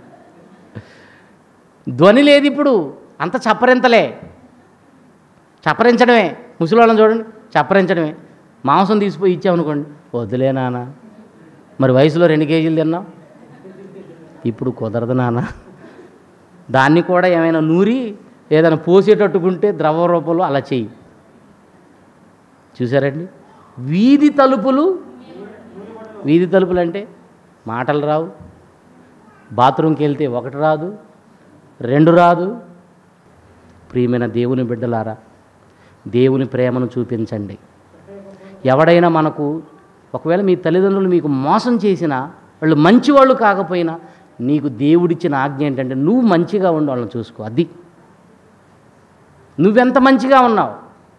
ధ్వని లేదు ఇప్పుడు అంత చప్పరింతలే చప్పరించడమే ముసలివాళ్ళని చూడండి చప్పరించడమే మాంసం తీసిపోయి ఇచ్చామనుకోండి వద్దులే నాన్న మరి వయసులో రెండు కేజీలు తిన్నాం ఇప్పుడు కుదరదు నాన్న దాన్ని కూడా ఏమైనా నూరి ఏదైనా పోసేటట్టుకుంటే ద్రవ రూపంలో అలా చెయ్యి చూసారండి వీధి తలుపులు వీధి తలుపులు అంటే మాటలు రావు బాత్రూమ్కి వెళ్తే ఒకటి రాదు రెండు రాదు ప్రియమైన దేవుని బిడ్డలారా దేవుని ప్రేమను చూపించండి ఎవడైనా మనకు ఒకవేళ మీ తల్లిదండ్రులు మీకు మోసం చేసినా వాళ్ళు మంచివాళ్ళు కాకపోయినా నీకు దేవుడిచ్చిన ఆజ్ఞ ఏంటంటే నువ్వు మంచిగా ఉండి వాళ్ళని చూసుకో అది నువ్వెంత మంచిగా ఉన్నావు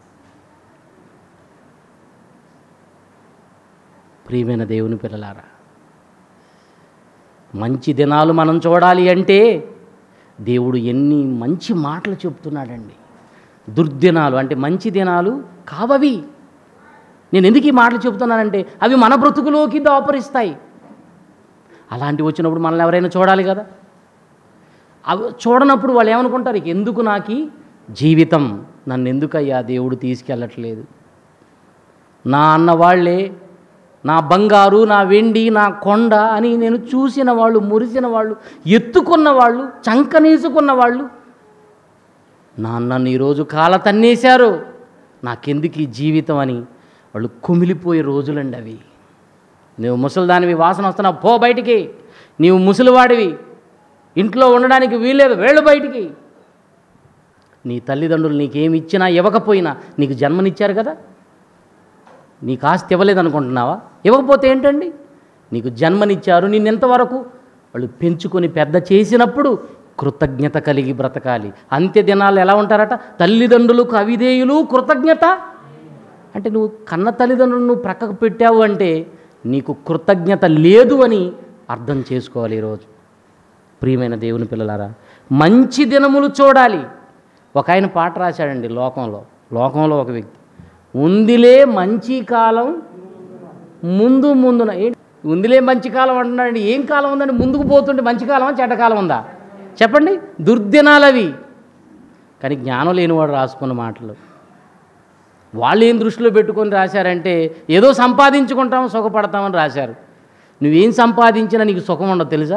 ప్రియమైన దేవుని పిల్లలారా మంచి దినాలు మనం చూడాలి అంటే దేవుడు ఎన్ని మంచి మాటలు చెప్తున్నాడండి దుర్దినాలు అంటే మంచి దినాలు కావవి నేను ఎందుకు ఈ మాటలు చెప్తున్నానంటే అవి మన బ్రతుకులోకి దాపరిస్తాయి అలాంటివి వచ్చినప్పుడు మనల్ని ఎవరైనా చూడాలి కదా అవి చూడనప్పుడు వాళ్ళు ఏమనుకుంటారు ఇక ఎందుకు నాకు ఈ జీవితం నన్ను ఎందుకయ్యా దేవుడు తీసుకెళ్ళట్లేదు నా అన్న వాళ్ళే నా బంగారు నా వెండి నా కొండ అని నేను చూసిన వాళ్ళు మురిసిన వాళ్ళు ఎత్తుకున్న వాళ్ళు చంకనీసుకున్న వాళ్ళు నాన్నను ఈరోజు కాల తన్నేశారు నాకెందుకు ఈ జీవితం అని వాళ్ళు కుమిలిపోయే రోజులండి అవి నువ్వు ముసలిదానివి వాసన వస్తున్నావు పో బయటికి నీవు ముసలివాడివి ఇంట్లో ఉండడానికి వీల్లేదు వేళ్ళు బయటికి నీ తల్లిదండ్రులు నీకేమి ఇచ్చినా ఇవ్వకపోయినా నీకు జన్మనిచ్చారు కదా నీకు ఆస్తి ఇవ్వలేదు అనుకుంటున్నావా ఇవ్వకపోతే ఏంటండి నీకు జన్మనిచ్చారు నిన్నెంతవరకు వాళ్ళు పెంచుకొని పెద్ద చేసినప్పుడు కృతజ్ఞత కలిగి బ్రతకాలి అంత్య దినాలు ఎలా ఉంటారట తల్లిదండ్రులకు అవిధేయులు కృతజ్ఞత అంటే నువ్వు కన్న తల్లిదండ్రులు నువ్వు ప్రక్కకు పెట్టావు అంటే నీకు కృతజ్ఞత లేదు అని అర్థం చేసుకోవాలి ఈరోజు ప్రియమైన దేవుని పిల్లలారా మంచి దినములు చూడాలి ఒక ఆయన పాట రాశాడండి లోకంలో లోకంలో ఒక వ్యక్తి ఉందిలే మంచి కాలం ముందు ముందున ఏంటి ఉందిలే మంచి కాలం అంటున్నాడండి ఏం కాలం ఉందండి ముందుకు పోతుంటే మంచి కాలమా చెడ్డ కాలం ఉందా చెప్పండి దుర్దినాలు అవి కానీ జ్ఞానం లేనివాడు రాసుకున్న మాటలు వాళ్ళు ఏం దృష్టిలో పెట్టుకొని రాశారంటే ఏదో సంపాదించుకుంటాం సుఖపడతామని రాశారు నువ్వేం సంపాదించినా నీకు సుఖం ఉండదు తెలుసా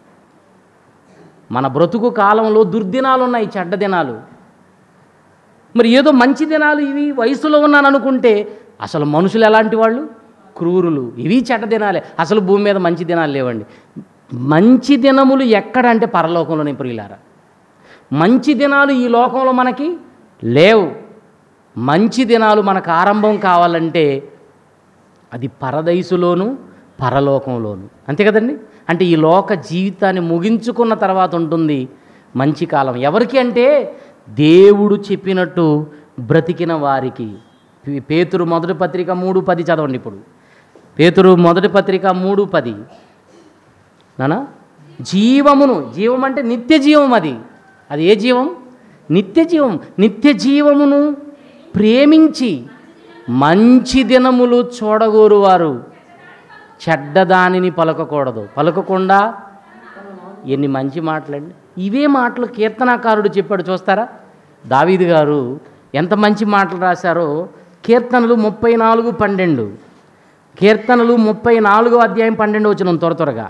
మన బ్రతుకు కాలంలో దుర్దినాలు ఉన్నాయి చెడ్డ దినాలు మరి ఏదో మంచి దినాలు ఇవి వయసులో ఉన్నాను అనుకుంటే అసలు మనుషులు ఎలాంటి వాళ్ళు క్రూరులు ఇవి చెడ్డ దినాలే అసలు భూమి మీద మంచి దినాలు లేవండి మంచి దినములు ఎక్కడ అంటే పరలోకంలోనే ప్రియులారా మంచి దినాలు ఈ లోకంలో మనకి లేవు మంచి దినాలు మనకు ఆరంభం కావాలంటే అది పరదైసులోను పరలోకంలోను అంతే కదండి అంటే ఈ లోక జీవితాన్ని ముగించుకున్న తర్వాత ఉంటుంది మంచి కాలం ఎవరికి అంటే దేవుడు చెప్పినట్టు బ్రతికిన వారికి పే- పేతురు మొదటి పత్రిక మూడు పది చదవండి ఇప్పుడు పేతురు మొదటి పత్రిక మూడు పది నానా జీవమును జీవం అంటే నిత్య జీవం అది అది ఏ జీవం నిత్య జీవం నిత్య జీవమును ప్రేమించి మంచి దినములు చూడగోరువారు చెడ్డదానిని పలకకూడదు పలకకుండా ఎన్ని మంచి మాటలండి ఇవే మాటలు కీర్తనాకారుడు చెప్పాడు చూస్తారా దావీదు గారు ఎంత మంచి మాటలు రాశారో కీర్తనలు ముప్పై నాలుగు పన్నెండు కీర్తనలు ముప్పై నాలుగో అధ్యాయం పన్నెండు వచ్చిన త్వర త్వరగా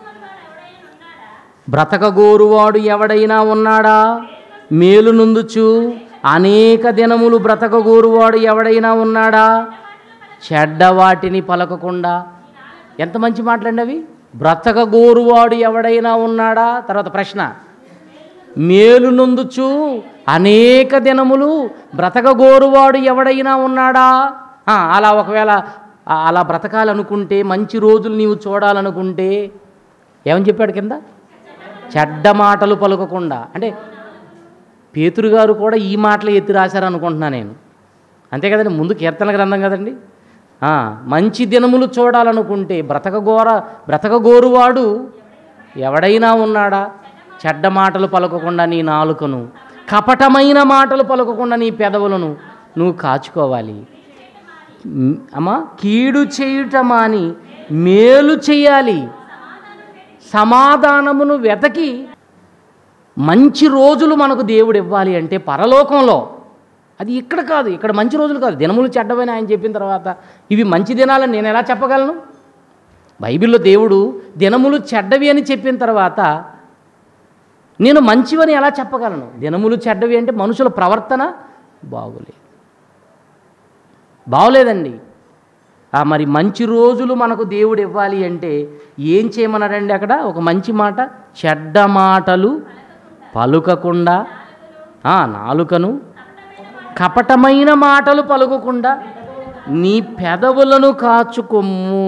బ్రతకగోరువాడు ఎవడైనా ఉన్నాడా మేలు నుందుచు అనేక దినములు బ్రతకగోరువాడు ఎవడైనా ఉన్నాడా చెడ్డ వాటిని పలకకుండా ఎంత మంచి మాటలండి అవి బ్రతకగోరువాడు ఎవడైనా ఉన్నాడా తర్వాత ప్రశ్న మేలు నొందుచు అనేక దినములు బ్రతకగోరువాడు ఎవడైనా ఉన్నాడా ఆ, అలా ఒకవేళ ఆ, అలా బ్రతకాలనుకుంటే మంచి రోజులు నీవు చూడాలనుకుంటే ఏమని చెప్పాడు కింద చెడ్డ మాటలు పలకకుండా అంటే పేతురు గారు కూడా ఈ మాటలు ఎత్తి రాశారు అనుకుంటున్నా నేను అంతే కదండి ముందు కీర్తన గ్రంథం కదండి ఆ, మంచి దినములు చూడాలనుకుంటే బ్రతకగోర బ్రతకగోరువాడు ఎవడైనా ఉన్నాడా చెడ్డ మాటలు పలకకుండా నీ నాలుకను కపటమైన మాటలు పలకకుండా నీ పెదవులను నువ్వు కాచుకోవాలి మ్, అమ్మా కీడు చేయుట మాని మేలు చేయాలి సమాధానమును వెతకి మంచి రోజులు మనకు దేవుడు ఇవ్వాలి అంటే పరలోకంలో అది ఇక్కడ కాదు ఇక్కడ మంచి రోజులు కాదు దినములు చెడ్డవని ఆయన చెప్పిన తర్వాత ఇవి మంచి దినాలని నేను ఎలా చెప్పగలను బైబిల్లో దేవుడు దినములు చెడ్డవి అని చెప్పిన తర్వాత నేను మంచివని ఎలా చెప్పగలను దినములు చెడ్డవి అంటే మనుషుల ప్రవర్తన బాగోలేదు బాగోలేదండి ఆ మరి మంచి రోజులు మనకు దేవుడు ఇవ్వాలి అంటే ఏం చేయమన్నాడండి అక్కడ ఒక మంచి మాట చెడ్డ మాటలు పలుకకుండా ఆ, నాలుకను కపటమైన మాటలు పలుకకుండా నీ పెదవులను కాచుకొమ్ము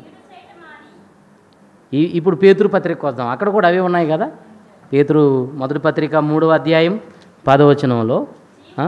ఈ- ఇప్పుడు పేతురు పత్రిక వద్దాం అక్కడ కూడా అవే ఉన్నాయి కదా పేతురు మొదటి పత్రిక మూడవ అధ్యాయం పదవచనంలో ఆ?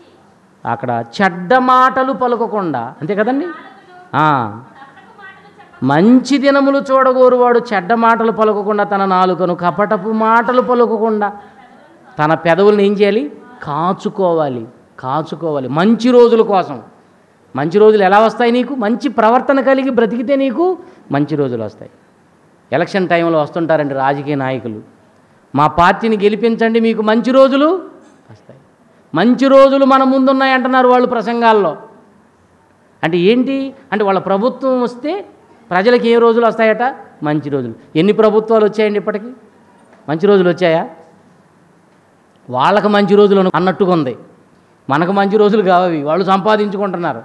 అక్కడ చెడ్డ మాటలు పలుకకుండా అంతే కదండి ఆ. మంచి దినములు చూడగోరువాడు చెడ్డ మాటలు పలుకకుండా తన నాలుకను కపటపు మాటలు పలుకకుండా తన పెదవులను ఏం చేయాలి కాచుకోవాలి కాచుకోవాలి మంచి రోజుల కోసం మంచి రోజులు ఎలా వస్తాయి నీకు మంచి ప్రవర్తన కలిగి బ్రతికితే నీకు మంచి రోజులు వస్తాయి ఎలక్షన్ టైంలో వస్తుంటారండి రాజకీయ నాయకులు మా పార్టీని గెలిపించండి మీకు మంచి రోజులు వస్తాయి మంచి రోజులు మన ముందున్నాయి అంటున్నారు వాళ్ళు ప్రసంగాల్లో అంటే ఏంటి అంటే వాళ్ళ ప్రభుత్వం వస్తే ప్రజలకు ఏ రోజులు వస్తాయట మంచి రోజులు ఎన్ని ప్రభుత్వాలు వచ్చాయండి ఇప్పటికి మంచి రోజులు వచ్చాయా వాళ్ళకి మంచి రోజులు అను- అన్నట్టుగా ఉంది మనకు మంచి రోజులు కావవి వాళ్ళు సంపాదించుకుంటున్నారు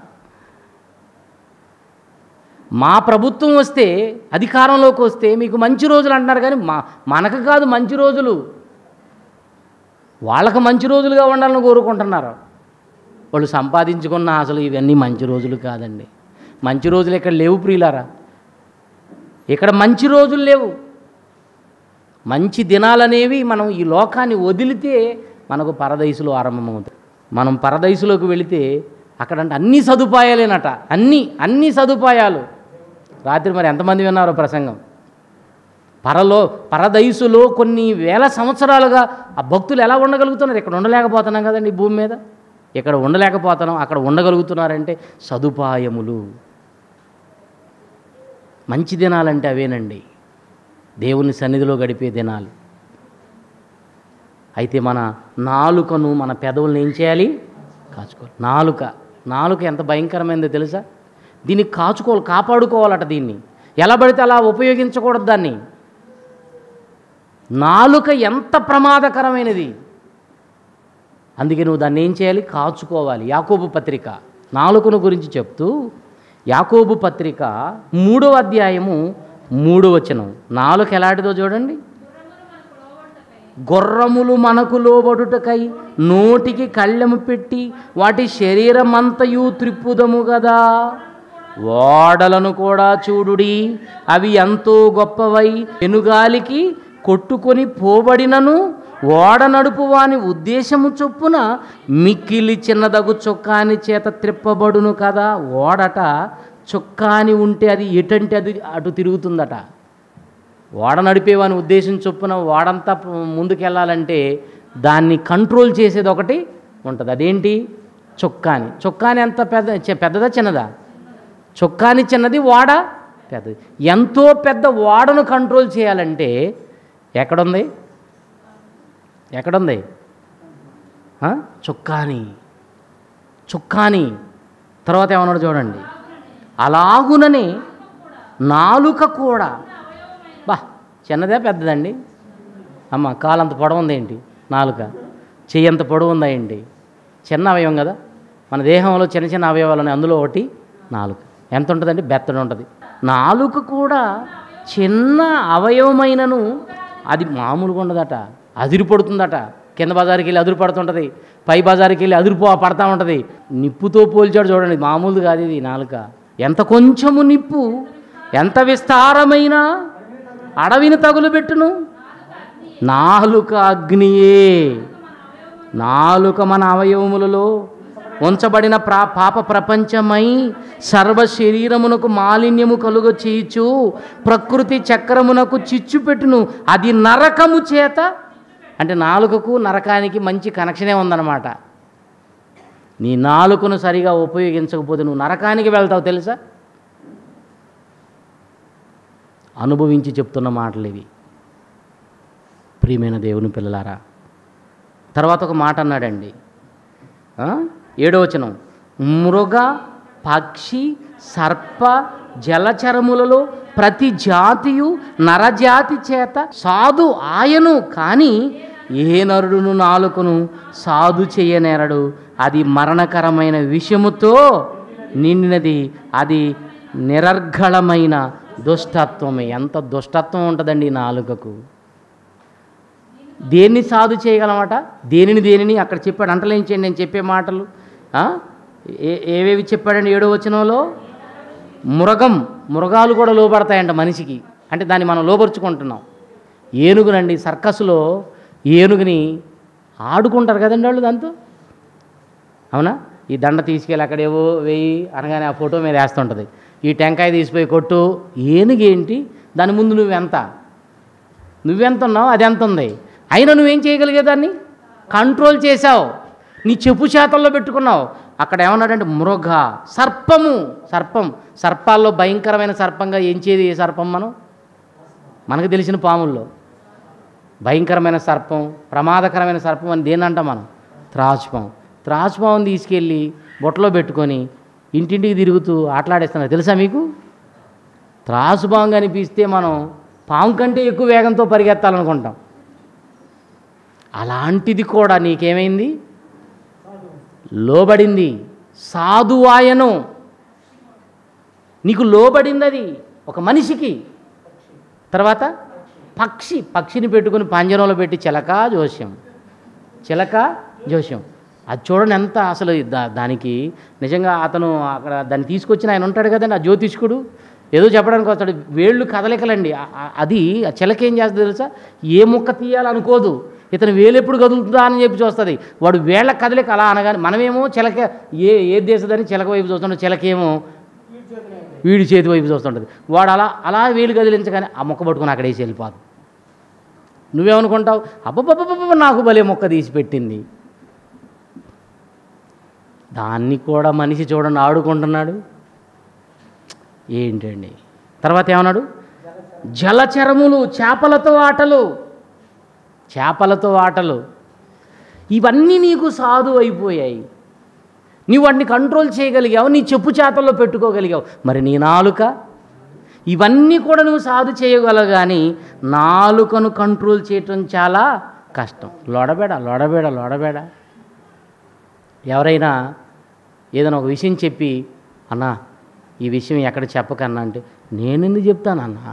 మా ప్రభుత్వం వస్తే అధికారంలోకి వస్తే మీకు మంచి రోజులు అంటున్నారు కానీ మా మనకు కాదు మంచి రోజులు వాళ్ళకి మంచి రోజులుగా ఉండాలని కోరుకుంటున్నారు వాళ్ళు సంపాదించుకున్న అసలు ఇవన్నీ మంచి రోజులు కాదండి మంచి రోజులు ఇక్కడ లేవు ప్రియులారా ఇక్కడ మంచి రోజులు లేవు మంచి దినాలనేవి మనం ఈ లోకాన్ని వదిలితే మనకు పరదైసులో ఆరంభమవుతాయి మనం పరదైసులోకి వెళితే అక్కడంటే అన్ని సదుపాయాలేనట అన్ని అన్ని సదుపాయాలు రాత్రి మరి ఎంతమంది విన్నారో ప్రసంగం పరలో పరదైసులో కొన్ని వేల సంవత్సరాలుగా ఆ భక్తులు ఎలా ఉండగలుగుతున్నారు ఇక్కడ ఉండలేకపోతున్నాం కదండి ఈ భూమి మీద ఇక్కడ ఉండలేకపోతున్నాం అక్కడ ఉండగలుగుతున్నారంటే సదుపాయములు మంచి దినాలంటే అవేనండి దేవుని సన్నిధిలో గడిపే దినాలు అయితే మన నాలుకను మన పెదవులను ఏం చేయాలి కాచుకోవాలి నాలుక నాలుక ఎంత భయంకరమైందో తెలుసా దీన్ని కాచుకోవాలి కాపాడుకోవాలట దీన్ని ఎలా పడితే అలా ఉపయోగించకూడదు దాన్ని నాలుక ఎంత ప్రమాదకరమైనది అందుకే నువ్వు దాన్ని ఏం చేయాలి కాచుకోవాలి యాకోబు పత్రిక నాలుకను గురించి చెప్తూ యాకోబు పత్రిక మూడవ అధ్యాయము మూడవ వచనం నాలుక ఎలాంటిదో చూడండి గుర్రములు మనకు లోబడుటకై నోటికి కళ్ళెము పెట్టి వాటి శరీరమంతయు త్రిప్పుదము గదా ఓడలను కూడా చూడుడి అవి ఎంతో గొప్పవై పెనుగాలికి కొట్టుకొని పోబడినను ఓడ నడుపు వాని ఉద్దేశము చొప్పున మిక్కిలి చిన్నదగు చొక్కాని చేత త్రిప్పబడును కదా ఓడట చొక్కాని ఉంటే అది ఎటంటే అది అటు తిరుగుతుందట ఓడ నడిపేవాని ఉద్దేశం చొప్పున ఓడంతా ప- ముందుకెళ్ళాలంటే దాన్ని కంట్రోల్ చేసేది ఒకటి ఉంటుంది అదేంటి చొక్కాని చొక్కాని ఎంత పెద్ద చె- పెద్దదా చిన్నదా చొక్కాని చిన్నది ఓడ పెద్దది ఎంతో పెద్ద ఓడను కంట్రోల్ చేయాలంటే ఎక్కడుంది ఎక్కడుంది ఆ? చొక్కాని చొక్కాని తర్వాత ఏమన్నాడు చూడండి అలాగుననే నాలుక కూడా బా చిన్నదే పెద్దదండి అమ్మ కాలంత పొడవు ఉంది ఏంటి నాలుక చెయ్యి అంత పొడవు ఉందా ఏంటి చిన్న అవయవం కదా మన దేహంలో చిన్న చిన్న అవయవాలు ఉన్నాయి అందులో ఒకటి నాలుక ఎంత ఉంటుందండి బెత్తడి ఉంటుంది నాలుక కూడా చిన్న అవయవమైనను అది మామూలుగా ఉండదట అదిరి పడుతుందట కింద బజారుకి వెళ్ళి అదురు పడుతుంటుంది పై బజారుకి వెళ్ళి అదురు పో- పడతా ఉంటుంది నిప్పుతో పోల్చాడు చూడండి మామూలు కాదు ఇది నాలుక ఎంత కొంచెము నిప్పు ఎంత విస్తారమైన అడవిని తగులుబెట్టును నాలుక అగ్నియే నాలుక మన అవయవములలో ఉంచబడిన ప్రా పాప ప్రపంచమై సర్వ శరీరమునకు మాలిన్యము కలుగ చేయుచు ప్రకృతి చక్రమునకు చిచ్చు పెట్టును అది నరకము చేత అంటే నాలుకకు నరకానికి మంచి కనెక్షనే ఉందన్నమాట నీ నాలుకను సరిగా ఉపయోగించకపోతే నువ్వు నరకానికి వెళ్తావు తెలుసా అనుభవించి చెప్తున్న మాటలు ఇవి ప్రియమైన దేవుని పిల్లలారా తర్వాత ఒక మాట అన్నాడండి ఆ? ఏడో వచనం మృగ పక్షి సర్ప జలచరములలో ప్రతి జాతియు నరజాతి చేత సాధు ఆయను కానీ ఏ నరుడును నాలుకను సాధు చేయనేరడు అది మరణకరమైన విషయముతో నిండినది అది నిరర్ఘళమైన దుష్టత్వమే ఎంత దుష్టత్వం ఉంటుందండి ఈ నాలుకకు దేన్ని సాధు చేయగలమట దేనిని దేనిని అక్కడ చెప్పాడు అంటలేంచండి నేను చెప్పే మాటలు ఆ? ఏ ఏవేవి చెప్పాడండి ఏడో వచనంలో మృగం మృగాలు కూడా లోపడతాయంట మనిషికి అంటే దాన్ని మనం లోపరుచుకుంటున్నాం ఏనుగునండి సర్కస్లో ఏనుగుని ఆడుకుంటారు కదండి వాళ్ళు దాంతో అవునా ఈ దండ తీసుకెళ్ళి అక్కడేవో వేయి అనగానే ఆ ఫోటో మీద వేస్తుంటుంది ఈ టెంకాయ తీసిపోయి కొట్టు ఏనుగేంటి దాని ముందు నువ్వెంత నువ్వెంత ఉన్నావు అది ఎంత ఉంది అయినా నువ్వేం చేయగలిగే దాన్ని కంట్రోల్ చేశావు నీ చెప్పు చేతల్లో పెట్టుకున్నావు అక్కడ ఏమన్నాడంటే మృగ సర్పము సర్పం సర్పాల్లో భయంకరమైన సర్పంగా ఎంచేది ఏ సర్పం మనం మనకు తెలిసిన పాముల్లో భయంకరమైన సర్పం ప్రమాదకరమైన సర్పం అని దేని అంటాం మనం త్రాచుపాము త్రాచుపాముని తీసుకెళ్ళి బొట్టలో పెట్టుకొని ఇంటింటికి తిరుగుతూ ఆటలాడేస్తున్నారు తెలుసా మీకు త్రాసుపాము కనిపిస్తే మనం పాము కంటే ఎక్కువ వేగంతో పరిగెత్తాలనుకుంటాం అలాంటిది కూడా నీకేమైంది లోబడింది సాధువాయను నీకు లోబడింది అది ఒక మనిషికి తర్వాత పక్షి పక్షిని పెట్టుకుని పంజరంలో పెట్టి చిలక జోస్యం చిలక జోస్యం అది చూడండి ఎంత అసలు దా దానికి నిజంగా అతను అక్కడ దాన్ని తీసుకొచ్చిన ఆయన ఉంటాడు కదండి ఆ జ్యోతిష్కుడు ఏదో చెప్పడానికి వస్తాడు వేళ్ళు కదలికలండి ఆ- ఆ- అది ఆ చిలక ఏం చేస్తుంది తెలుసా ఏ ముక్క తీయాలనుకోదు ఇతను వేలు ఎప్పుడు కదులుతుందా అని చెప్పి చూస్తుంది వాడు వేళ్ళ కదలిక అలా అనగానే మనమేమో చిలక ఏ ఏ దేశదని చిలక వైపు చూస్తుంటాం చిలకేమో వీడి చేతి వైపు చూస్తుంటుంది వాడు అలా అలా వేలు కదిలించగానే ఆ మొక్క పట్టుకుని అక్కడ వేసి వెళ్ళిపోదు నువ్వేమనుకుంటావు అబ్బబ్బబ్బబ్బ నాకు భలే మొక్క తీసి పెట్టింది దాన్ని కూడా మనిషి చూడండి ఆడుకుంటున్నాడు ఏంటండి తర్వాత ఏమన్నాడు జలచరములు చేపలతో ఆటలు చేపలతో ఆటలు ఇవన్నీ నీకు సాధు అయిపోయాయి నీవు వాటిని కంట్రోల్ చేయగలిగావు నీ చెప్పు చేతల్లో పెట్టుకోగలిగావు మరి నీ నాలుక ఇవన్నీ కూడా నువ్వు సాధు చేయగలవు కానీ నాలుకను కంట్రోల్ చేయటం చాలా కష్టం లోడబేడ లోడబేడ లోడబేడ ఎవరైనా ఏదైనా ఒక విషయం చెప్పి అన్నా ఈ విషయం ఎక్కడ చెప్పకన్నా అంటే నేనెందుకు చెప్తానన్నా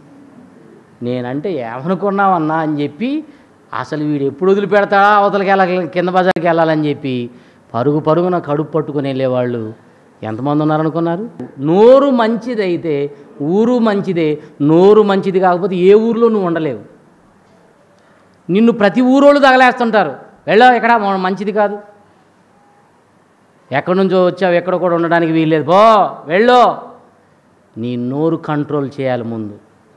నేనంటే ఏమనుకున్నావన్నా అని చెప్పి అసలు వీడు ఎప్పుడు వదిలిపెడతాడా అవతలకి వెళ్ళాలి కింద బజార్కి వెళ్ళాలని చెప్పి పరుగు పరుగున కడుపు పట్టుకుని వెళ్ళేవాళ్ళు ఎంతమంది ఉన్నారనుకున్నారు నోరు మంచిదైతే ఊరు మంచిదే నోరు మంచిది కాకపోతే ఏ ఊరిలో నువ్వు ఉండలేవు నిన్ను ప్రతి ఊరోళ్ళు తగలేస్తుంటారు వెళ్ళావు ఎక్కడ మన మంచిది కాదు ఎక్కడి నుంచో వచ్చావు ఎక్కడ కూడా ఉండడానికి వీల్లేదు పో వెళ్ళో నీ నోరు కంట్రోల్ చేయాలి ముందు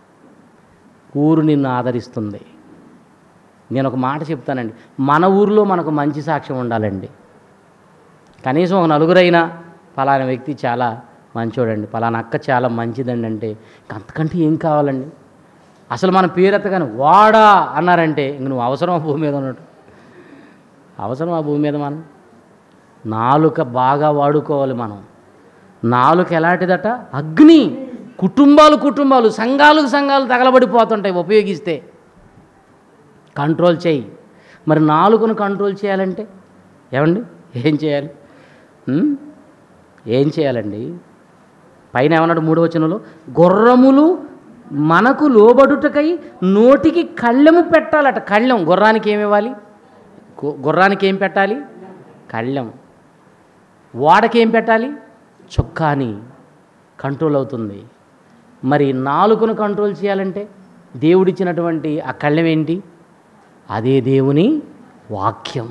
ఊరు నిన్ను ఆదరిస్తుంది నేను ఒక మాట చెప్తానండి మన ఊరిలో మనకు మంచి సాక్ష్యం ఉండాలండి కనీసం ఒక నలుగురైనా ఫలానా వ్యక్తి చాలా మంచోడండి ఫలానా అక్క చాలా మంచిదండి అంటే ఇంక అంతకంటే ఏం కావాలండి అసలు మన పేరు ఎత్తగానే వాడా అన్నారంటే ఇంక నువ్వు అవసరం ఆ భూమి మీద ఉన్నట్టు అవసరం ఆ భూమి మీద మనం నాలుక బాగా వాడుకోవాలి మనం నాలుక ఎలాంటిదట అగ్ని కుటుంబాలు కుటుంబాలు సంఘాలకు సంఘాలు తగలబడిపోతుంటాయి ఉపయోగిస్తే కంట్రోల్ చేయి మరి నాలుకను కంట్రోల్ చేయాలంటే ఏమండి ఏం చేయాలి ఉం? ఏం చేయాలండి పైన ఏమన్నాడు మూడవ వచనంలో గుర్రములు మనకు లోబడుటకై నోటికి కళ్ళెము పెట్టాలట కళ్ళెం గుర్రానికి ఏమి ఇవ్వాలి గు- గుర్రానికి ఏం పెట్టాలి కళ్ళెం వాడకి ఏం పెట్టాలి చొక్కాని కంట్రోల్ అవుతుంది మరి నాలుకను కంట్రోల్ చేయాలంటే దేవుడిచ్చినటువంటి ఆ కళ్ళెం ఏంటి అదే దేవుని వాక్యం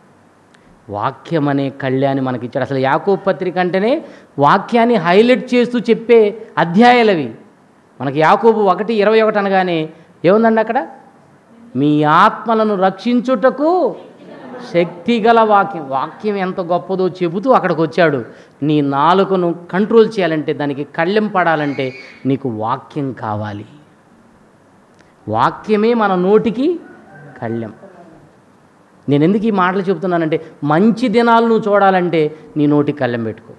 వాక్యం అనే కళ్యాణి మనకి ఇచ్చాడు అసలు యాకోబు పత్రిక అంటేనే వాక్యాన్ని హైలైట్ చేస్తూ చెప్పే అధ్యాయాలు అవి మనకి యాకోబు ఒకటి ఇరవై ఒకటి అనగానే ఏముందండి అక్కడ మీ ఆత్మలను రక్షించుటకు శక్తిగల వాక్యం వాక్యం ఎంత గొప్పదో చెబుతూ అక్కడికి వచ్చాడు నీ నాలుకను కంట్రోల్ చేయాలంటే దానికి కళ్ళెం పడాలంటే నీకు వాక్యం కావాలి వాక్యమే మన నోటికి కళ్ళెం నేను ఎందుకు ఈ మాటలు చెప్తున్నానంటే మంచి దినాలు నువ్వు చూడాలంటే నీ నోటికి కళ్ళెం పెట్టుకో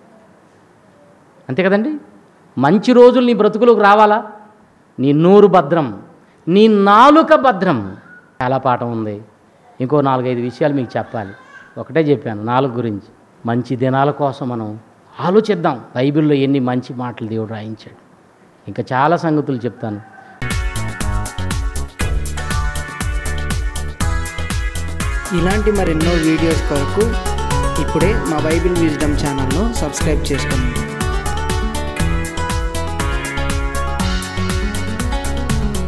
అంతే కదండి మంచి రోజులు నీ బ్రతుకులోకి రావాలా నీ నోరు భద్రం నీ నాలుక భద్రం చాలా పాఠం ఉంది ఇంకో నాలుగైదు విషయాలు మీకు చెప్పాలి ఒకటే చెప్పాను నాలుగు గురించి మంచి దినాల కోసం మనం ఆలోచిద్దాం బైబిల్లో ఎన్ని మంచి మాటలు దేవుడు రాయించాడు ఇంకా చాలా సంగతులు చెప్తాను ఇలాంటి మరెన్నో వీడియోస్ కొరకు ఇప్పుడే మా బైబిల్ విజ్డమ్ ఛానల్ను సబ్స్క్రైబ్ చేసుకోండి